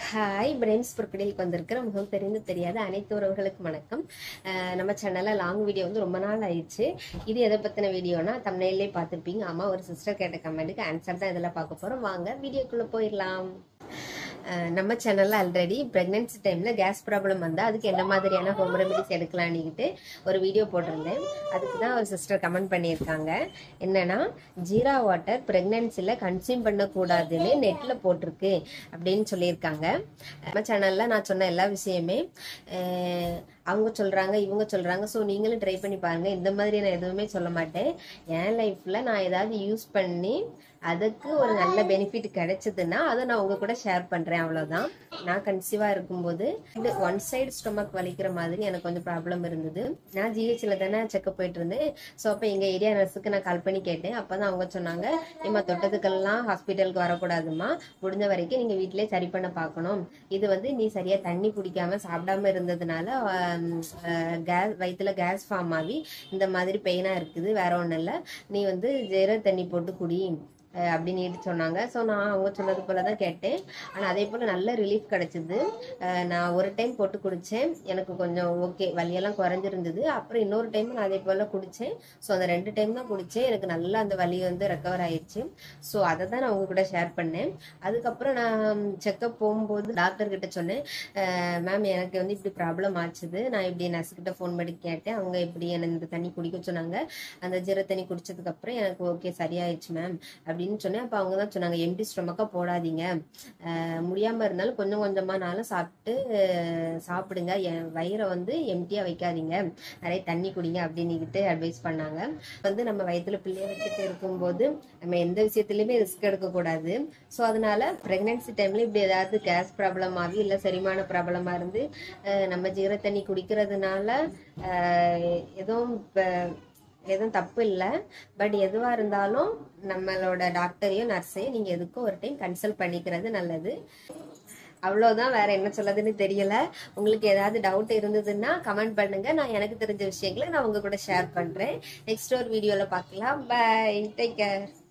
hi brains பொருட்களில் வந்திருக்கிற முகம் தெரிந்து தெரியாத அனைத்து உறவுகளுக்கு வணக்கம் அஹ் நம்ம சேனலில் லாங் வீடியோ வந்து ரொம்ப நாள் ஆயிடுச்சு இது எதை பற்றின வீடியோனா தமிழ்லேயே பார்த்துருப்பீங்க ஆமாம் ஒரு சிஸ்டர் கேட்ட கமெண்ட்டுக்கு ஆன்சர் தான் இதில் பார்க்க போகிறோம் வாங்க வீடியோக்குள்ளே போயிடலாம் அஹ் நம்ம சேனல்ல ஆல்ரெடி பிரெக்னன்சி டைம்ல கேஸ் ப்ராப்ளம் வந்தா அதுக்கு என்ன மாதிரியான ஹோம் ரெமெடிஸ் எடுக்கலான்னுக்கிட்டு ஒரு வீடியோ போட்டிருந்தேன் அதுக்கு தான் ஒரு சிஸ்டர் கமெண்ட் பண்ணியிருக்காங்க என்னன்னா ஜீரா வாட்டர் பிரெக்னன்சில கன்சியூம் பண்ணக்கூடாதுன்னு நெட்ல போட்டிருக்கு அப்படின்னு சொல்லியிருக்காங்க நம்ம சேனல்ல நான் சொன்ன எல்லா விஷயமே அஹ் அவங்க சொல்றாங்க இவங்க சொல்றாங்க ஸோ நீங்களும் ட்ரை பண்ணி பாருங்க இந்த மாதிரி நான் எதுவுமே சொல்ல மாட்டேன் என் லைஃப்ல நான் ஏதாவது யூஸ் பண்ணி அதுக்கு ஒரு நல்ல பெனிஃபிட் கிடைச்சதுன்னா அதை நான் உங்க கூட ஷேர் பண்றேன் அவ்வளவுதான் நான் கன்சீவா இருக்கும்போது இந்த ஒன் சைடு ஸ்டொமக் வலிக்கிற மாதிரி எனக்கு கொஞ்சம் ப்ராப்ளம் இருந்தது நான் ஜிஹெச்ல தானே செக்அப் போயிட்டு இருந்தேன் ஸோ அப்போ எங்க ஏரியா நர்ஸுக்கு நான் கால் பண்ணி கேட்டேன் அப்பதான் அவங்க சொன்னாங்க ஏமா தொட்டதுக்கெல்லாம் ஹாஸ்பிட்டலுக்கு வரக்கூடாதுமா முடிஞ்ச வரைக்கும் நீங்க வீட்டிலேயே சரி பண்ண பார்க்கணும் இது வந்து நீ சரியா தண்ணி குடிக்காம சாப்பிடாம இருந்ததுனால கேஸ் வயிற்றுல கேஸ் ஃபார்ம் ஆகி இந்த மாதிரி பெயினா இருக்குது வேற ஒன்றும் இல்லை நீ வந்து ஜெர தண்ணி போட்டு குடி அஹ் அப்படின்னு சொன்னாங்க ஸோ நான் அவங்க சொன்னது போல தான் கேட்டேன் ஆனால் அதே போல் நல்ல ரிலீஃப் கிடைச்சிது அஹ் நான் ஒரு டைம் போட்டு குடித்தேன் எனக்கு கொஞ்சம் ஓகே வலியெல்லாம் குறைஞ்சிருந்தது அப்புறம் இன்னொரு டைம் நான் அதே போல் குடித்தேன் ஸோ அந்த ரெண்டு டைம் தான் குடித்தேன் எனக்கு நல்லா அந்த வலி வந்து ரெக்கவர் ஆயிடுச்சு ஸோ அதை தான் நான் உங்க கூட ஷேர் பண்ணேன் அதுக்கப்புறம் நான் செக்கப் போகும்போது டாக்டர் கிட்ட சொன்னேன் மேம் எனக்கு வந்து இப்படி ப்ராப்ளம் ஆச்சுது நான் இப்படி நர்ஸுக்கிட்ட ஃபோன் பண்ணி கேட்டேன் அவங்க இப்படி எனக்கு இந்த தண்ணி குடிக்க சொன்னாங்க அந்த ஜீர தண்ணி குடிச்சதுக்கு அப்புறம் எனக்கு ஓகே சரியாயிடுச்சு மேம் அப்படின்னு சொன்னேன் அப்போ அவங்க தான் சொன்னாங்க எம்டி ஸ்டொமக்கா போடாதீங்க அஹ் முடியாம இருந்தாலும் கொஞ்சம் கொஞ்சமானாலும் சாப்பிட்டு அஹ் சாப்பிடுங்க என் வயிறை வந்து எம்டியா வைக்காதீங்க நிறைய தண்ணி குடிங்க அப்படின்னுக்கிட்டு அட்வைஸ் பண்ணாங்க வந்து நம்ம வயிற்றுல பிள்ளைய வச்சுட்டு இருக்கும்போது நம்ம எந்த விஷயத்துலயுமே ரிஸ்க் எடுக்கக்கூடாது ஸோ அதனால பிரெக்னன்சி டைம்ல இப்படி ஏதாவது கேஸ் ப்ராப்ளம் ஆகி இல்லை செரிமான ப்ராப்ளமா இருந்து அஹ் நம்ம ஜீர தண்ணி குடிக்கிறதுனால அஹ் எதுவும் இப்ப எதுவும் தப்பு இல்லை பட் எதுவாக இருந்தாலும் நம்மளோட டாக்டரையும் நர்ஸையும் நீங்கள் எதுக்கும் ஒரு டைம் கன்சல்ட் பண்ணிக்கிறது நல்லது அவ்வளோதான் வேற என்ன சொல்லதுன்னு தெரியல உங்களுக்கு ஏதாவது டவுட் இருந்ததுன்னா கமெண்ட் பண்ணுங்க நான் எனக்கு தெரிஞ்ச விஷயங்களை நான் உங்க கூட ஷேர் பண்றேன் நெக்ஸ்ட் ஒரு வீடியோல பார்க்கலாம் பை டேக் கேர்